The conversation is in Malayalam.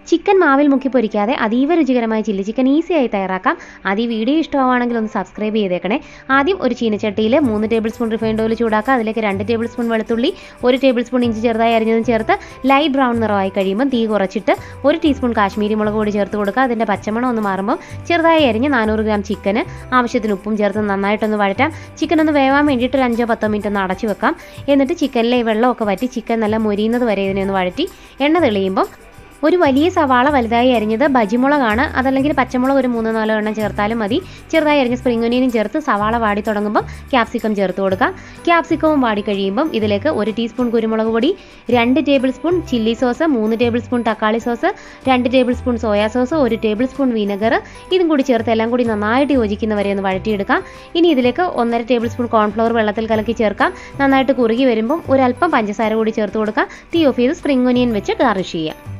ചിക്കൻ മാവിൽ മുക്കി പൊരിക്കാതെ അതീവ രുചികരമായ ചില്ലി ചിക്കൻ ഈസിയായി തയ്യാറാക്കാം ആദ്യം ഈ വീഡിയോ ഇഷ്ടമാണെങ്കിൽ ഒന്ന് സബ്സ്ക്രൈബ് ചെയ്തേക്കണേ ആദ്യം ഒരു ചീനച്ചട്ടിയിൽ മൂന്ന് ടേബിൾ സ്പൂൺ റിഫൈൻഡ് ഓയിൽ ചൂടാക്കുക അതിലേക്ക് രണ്ട് ടേബിൾ സ്പൂൺ വെളുത്തുള്ളി ഒരു ടേബിൾ സ്പൂൺ ഇഞ്ചി ചെറുതായി അരിഞ്ഞതും ചേർത്ത് ലൈറ്റ് ബ്രൗൺ നിറമായി കഴിയുമ്പോൾ തീ കുറച്ചിട്ട് ഒരു ടീസ്പൂൺ കാശ്മീരി മുളക് പൊടി ചേർത്ത് കൊടുക്കുക അതിൻ്റെ പച്ചമണം ഒന്ന് മാറുമ്പോൾ ചെറുതായി അരിഞ്ഞ് നാനൂറ് ഗ്രാം ചിക്കന് ആവശ്യത്തിന് ഉപ്പും ചേർത്ത് നന്നായിട്ടൊന്ന് വഴറ്റാം ചിക്കൻ ഒന്ന് വേവാൻ വേണ്ടിയിട്ട് ഒരു അഞ്ചോ പത്തോ മിനിറ്റ് ഒന്ന് അടച്ചു വെക്കാം എന്നിട്ട് ചിക്കനിലെ ഈ വെള്ളമൊക്കെ വറ്റി ചിക്കൻ നല്ല മൊരിയുന്നത് വരെ ഇതിനെ ഒന്ന് വഴറ്റി എണ്ണ തെളിയുമ്പോൾ ഒരു വലിയ സവാള വലുതായി അരിഞ്ഞത് ബജിമുളകാണ് അതല്ലെങ്കിൽ പച്ചമുളക് ഒരു മൂന്നോ നാലോ എണ്ണം ചേർത്താലും മതി ചെറുതായി അരിഞ്ഞ സ്പ്രിംഗ് ഒനിയനും ചേർത്ത് സവാള വാടി തുടങ്ങുമ്പോൾ ക്യാപ്സിക്കം ചേർത്ത് കൊടുക്കാം ക്യാപ്സിക്കവും വാടി കഴിയുമ്പം ഇതിലേക്ക് ഒരു ടീസ്പൂൺ കുരുമുളക് പൊടി രണ്ട് ടേബിൾ സ്പൂൺ ചില്ലി സോസ് മൂന്ന് ടേബിൾ സ്പൂൺ തക്കാളി സോസ് രണ്ട് ടേബിൾ സ്പൂൺ സോയാ സോസ് ഒരു ടേബിൾ സ്പൂൺ വിനെഗർ ഇതും കൂടി ചേർത്ത് എല്ലാം കൂടി നന്നായിട്ട് യോജിക്കുന്നവരെ ഒന്ന് വഴറ്റിയെടുക്കാം ഇനി ഇതിലേക്ക് ഒന്നര ടേബിൾ സ്പൂൺ കോൺഫ്ലവർ വെള്ളത്തിൽ കലക്കി ചേർക്കാം നന്നായിട്ട് കുറുകി വരുമ്പം ഒരല്പം പഞ്ചസാര കൂടി ചേർത്ത് കൊടുക്കാം തീ ഓഫ് ചെയ്ത് സ്പ്രിംഗ് ഒനിയൻ വെച്ച് ഗാർണിഷ് ചെയ്യാം